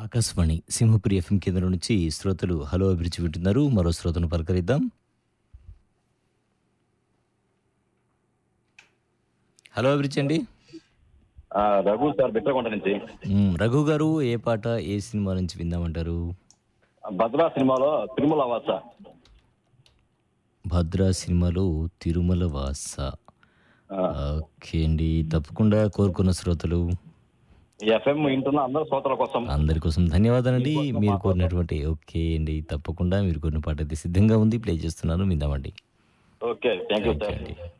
Akashvani Simhapuri FM కేంద్రం నుంచి శ్రోతలు హలో అభిరుచి వింటున్నారు మరో శ్రోతను పలకరిద్దాం హలో అభిరుచి అండి ఆ, రఘు సార్ బిట్రకొండ నుంచి మ్, రఘు గారు ఏ పాట ఏ సినిమా నుంచి విందామంటారు భద్రా సినిమాలో తిరుమల వాస భద్రా సినిమాలో తిరుమల వాస ఆ, ఓకే అండి తప్పకుండా కోరుకున్న శ్రోతలు ఈ ఎఫ్ఎం వింటున్న అందరు శ్రోతల కోసం అందరి కోసం ధన్యవాదాలండి మీరు కోరినటువంటి ఓకే అండి తప్పకుండా మీరు కోరిన పాట అయితే సిద్ధంగా ఉంది ప్లే చేస్తున్నాను విందామండి okay thank you okay sir అండి